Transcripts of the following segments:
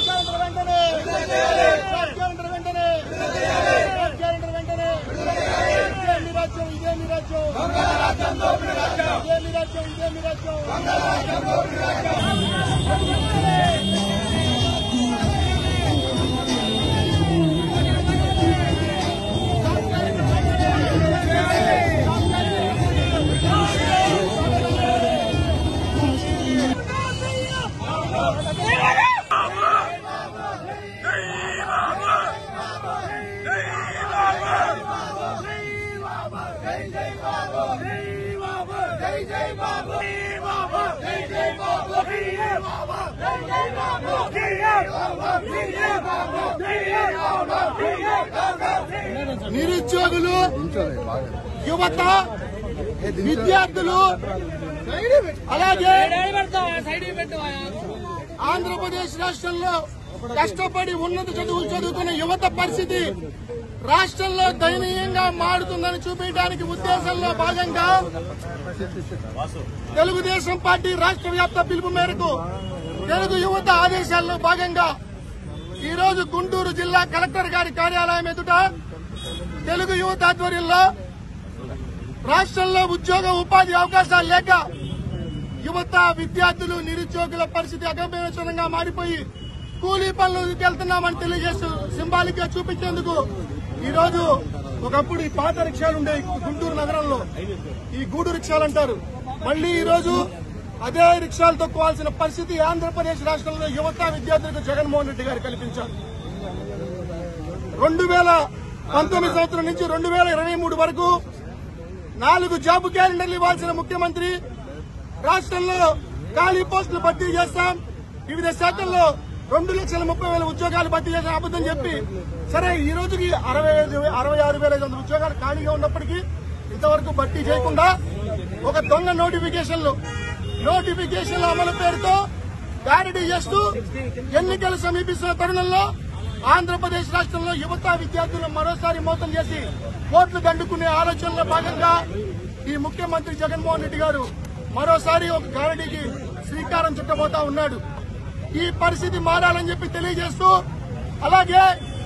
calendar వెంటనే job calendar వెంటనే job calendar వెంటనే ఇదే మీ రాజ్యం ఇదే మీ రాజ్యం ఇదే మీ రాజ్యం ఇదే మీ రాజ్యం నిరుద్యోగులు యువత విద్యార్థులు అలాగే ఆంధ్రప్రదేశ్ రాష్ట్రంలో కష్టపడి ఉన్నత చదువులు చదువుకున్న యువత పరిస్థితి రాష్ట్రంలో దయనీయంగా మారుతుందని చూపించడానికి ఉద్దేశంలో భాగంగా తెలుగుదేశం పార్టీ రాష్ట్ర వ్యాప్త పిలుపు మేరకు తెలుగు యువత ఆదేశాల్లో భాగంగా ఈ రోజు గుంటూరు జిల్లా కలెక్టర్ గారి కార్యాలయం ఎదుట తెలుగు యువత ఆధ్వర్యంలో రాష్ట్రంలో ఉద్యోగ ఉపాధి అవకాశాలు లేక యువత విద్యార్థులు నిరుద్యోగుల పరిస్థితి అగమ్యవచనంగా మారిపోయి కూలీ పనులకు వెళ్తున్నామని తెలియజేస్తూ సింబాలిక్ గా చూపించేందుకు ఈ రోజు ఒకప్పుడు ఈ పాత రిక్షాలు ఉండే గుంటూరు నగరంలో ఈ గూడు రిక్షాలు అంటారు మళ్లీ ఈ రోజు అదే రిక్షాలు తొక్కువాల్సిన పరిస్థితి ఆంధ్రప్రదేశ్ రాష్ట్రంలో యువత విద్యార్థులకు జగన్మోహన్ రెడ్డి గారు కల్పించారు రెండు వేల పంతొమ్మిది సంవత్సరం నుంచి రెండు వేల ఇరవై మూడు వరకు నాలుగు జాబ్ క్యాలెండర్లు ఇవ్వాల్సిన ముఖ్యమంత్రి రాష్ట్రంలో ఖాళీ పోస్టులు భర్తీ చేస్తాం వివిధ శాఖల్లో రెండు లక్షల ముప్పై వేల ఉద్యోగాలు భర్తీ చేసిన అబద్దం చెప్పి సరే ఈ రోజుకి అరవై ఐదు అరవై ఆరు వేల ఐదు వందల ఉద్యోగాలు ఖాళీగా ఉన్నప్పటికీ ఇంతవరకు భర్తీ చేయకుండా ఒక దొంగ నోటిఫికేషన్లు నోటిఫికేషన్ల అమలు పేరుతో గారడీ చేస్తూ ఎన్నికలు సమీపిస్తున్న తరుణంలో ఆంధ్రప్రదేశ్ రాష్ట్రంలో యువత విద్యార్థులను మరోసారి మోసం చేసి ఓట్లు దండుకునే ఆలోచనలో భాగంగా ఈ ముఖ్యమంత్రి జగన్మోహన్ రెడ్డి గారు మరోసారి ఒక గారడీకి శ్రీకారం చుట్టబోతా ఉన్నాడు ఈ పరిస్థితి మారాలని చెప్పి తెలియజేస్తూ అలాగే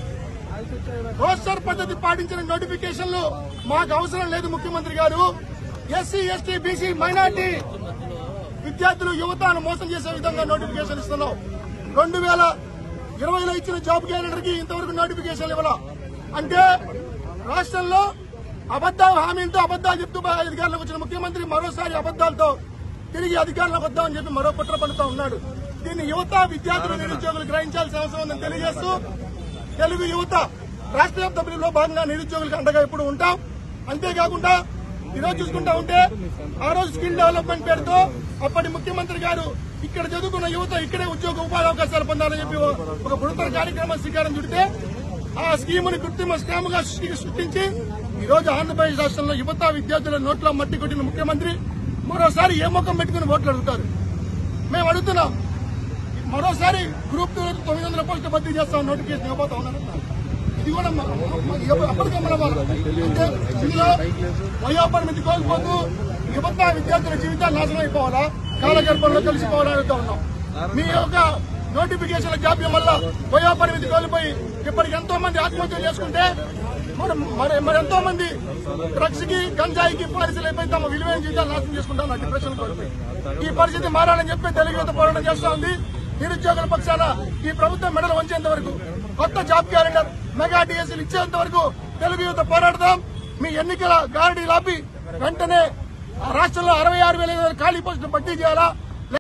రోస్టర్ పద్ధతి పాటించిన నోటిఫికేషన్లు మాకు అవసరం లేదు ముఖ్యమంత్రి గారు ఎస్సీ ఎస్టీ బీసీ మైనార్టీ విద్యార్థులు యువతను మోసం చేసే విధంగా నోటిఫికేషన్ ఇస్తున్నాం రెండు వేల ఇరవైలో ఇచ్చిన జాబ్ క్యాలెండర్ కి ఇంతవరకు నోటిఫికేషన్ ఇవ్వాల అంటే రాష్ట్రంలో అబద్దాలు హామీలతో అబద్దాలు చెప్తూ అధికారంలోకి వచ్చిన ముఖ్యమంత్రి మరోసారి అబద్దాలతో తిరిగి అధికారంలోకి వద్దామని చెప్పి మరో కుట్ర పడుతూ ఉన్నాడు దీన్ని యువత విద్యార్థులు నిరుద్యోగులు గ్రహించాల్సిన అవసరం ఉందని తెలియజేస్తూ తెలుగు యువత రాష్ట్ర వ్యాప్త పిలుపులో భాగంగా నిరుద్యోగులకు అండగా ఇప్పుడు ఉంటాం అంతేకాకుండా ఈ రోజు చూసుకుంటా ఉంటే ఆ రోజు స్కిల్ డెవలప్మెంట్ పేరుతో అప్పటి ముఖ్యమంత్రి గారు ఇక్కడ చదువుకున్న యువత ఇక్కడే ఉద్యోగ ఉపాధి అవకాశాలు పొందాలని చెప్పి ఒక బృహత్తర కార్యక్రమం శ్రీకారం చుడితే ఆ స్కీముని కృత్రిమ స్కామ్ గా సృష్టి- సృష్టించి ఈ రోజు ఆంధ్రప్రదేశ్ రాష్ట్రంలో యువత విద్యార్థుల నోట్లో మట్టి కొట్టిన ముఖ్యమంత్రి మరోసారి ఏ ముఖం పెట్టుకుని ఓట్లు అడుగుతారు మేము అడుగుతున్నాం మరోసారి గ్రూప్ టూ తొమ్మిది వందల పోస్టులు భర్తీ చేస్తాం నోటిఫికేషన్ ఇవ్వబోతా ఉన్నారు ఇది కూడా మ- మ- ఎప్ప- ఎప్పటికీ మనం అంటే ఇందులో వయోపరిమితి కోల్పోతూ యువత విద్యార్థుల జీవితాలు నాశనం అయిపోవాలా కాలగర్భంలో కలిసిపోవాలని అడుగుతా ఉన్నాం మీ యొక్క నోటిఫికేషన్ల జాప్యం వల్ల వయోపరిమితి కోల్పోయి ఇప్పటికి ఎంతో మంది ఆత్మహత్యలు చేసుకుంటే మరి మరి మరి ఎంతో మంది డ్రగ్స్ కి గంజాయికి పాలసీలు అయిపోయి తమ విలువైన జీవితాలు నాశనం చేసుకుంటాం నా డిప్రెషన్ కోల్పోయి ఈ పరిస్థితి మారాలని చెప్పి తెలుగు యువత పోరాటం చేస్తా ఉంది నిరుద్యోగుల పక్షాన ఈ ప్రభుత్వం మెడలు వంచేంత వరకు కొత్త జాబ్ క్యాలెండర్ మెగా డిఎస్సీలు ఇచ్చేంత వరకు తెలుగు యువత పోరాడదాం మీ ఎన్నికల గారడీ లాపి వెంటనే రాష్ట్రంలో అరవై ఆరు వేల ఖాళీ పోస్టులు భర్తీ చేయాలా